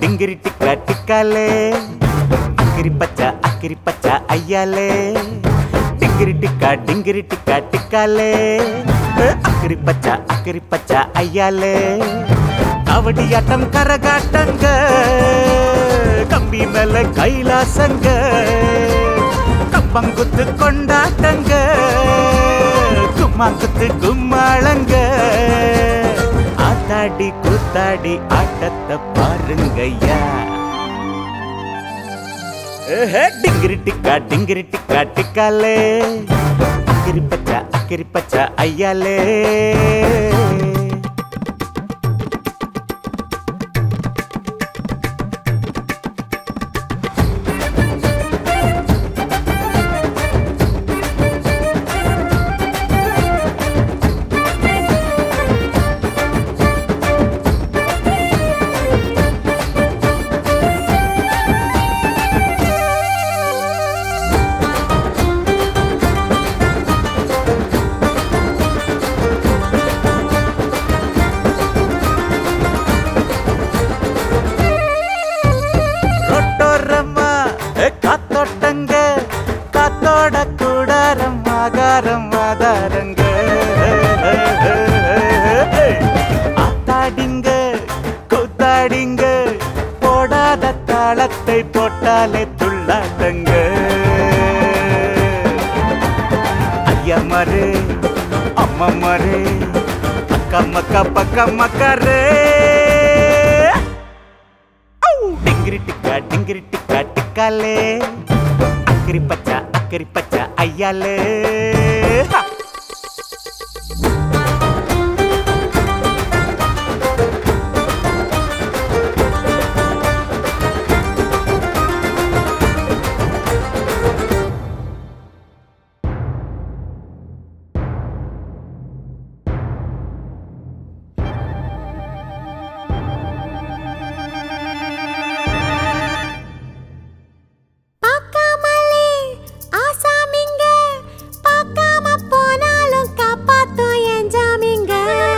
டிங்கிரி டிக்கா டிக்காலே அக்கிரி பச்சா அக்கிரி பச்சா ஐயாலே டிங்கிரி டிக்கா டிங்கிரி டிக்கா டிக்காலே அக்கிரி பச்சா அக்கிரி பச்சா ஐயாலே கவடியாட்டம் கரகாட்டங்க கம்பி மேல கைலாசங்க கம்பங்குத்து கொண்டாட்டங்க கும்மாங்குத்து கும்மாளங்க ஆத்தாடி கூத்தாடி ஆட்டத்தை பாருங்கய்யா ஏஹே, டிங்கிரி டிக்கா டிங்கிரி டிக்கா டிக்காலே அக்கிரி பச்சா அக்கிரி பச்சா ஐயாலே ரொட்டோரம்மா ஏ, காத்தோட்டங்க காத்தோட கூடாரம் ஆகாரம் ஆதாரங்க ஆத்தாடிங்க கூத்தாடிங்க போடாத தாளத்தை போட்டாலே துள்ளாட்டங்க ஐயா மரே அம்மா மரே அக்கா மக்கா பக்கா மக்கரே டிங்கிரி டிக்கா டிங்கிரி டிக்கா டிக்காலே அக்கிரி பச்சா அக்கிரி பச்சா ஐயாலே ஹா! பார்க்காமலே ஆசாமிங்க பார்க்காம போனாலும் காப்பாத்தும் என் ஜாமிங்க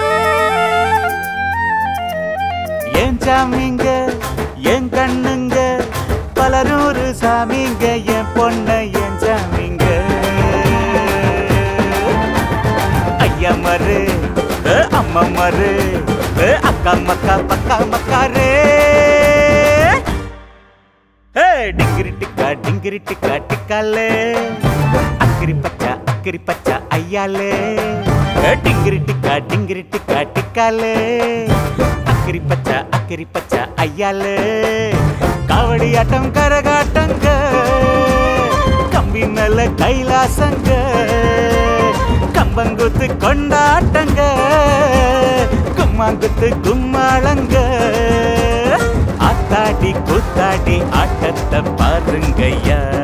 ஏன் சாமிங்க என் கண்ணுங்க பல நூறு சாமிங்க என் பொண்ண என் சாமிங்க ஐயா மரு ஏ, அம்மா மரு ஏ, அக்கா மக்கா பக்கா மக்காரே ஏ, டிங்கிரி டிக்கா டிங்கிரி டிக்கா டிக்காலே அக்கிரி பச்சா அக்கிரி பச்சா ஐயாலே ஏ, டிங்கிரி டிக்கா டிங்கிரி டிக்கா டிக்காலே அக்கிரி பச்சா அக்கிரி பச்சா ஐயாலே காவடி ஆட்டம் கரகாட்டங்க கம்பி மேல கைலாசங்க கம்பங்குத்து கொண்டாட்டங்க கும்மாங்குத்து கும்மாளங்க ஆத்தாடி கூத்தாடி ஆட்டத்தை பாருங்கய்யா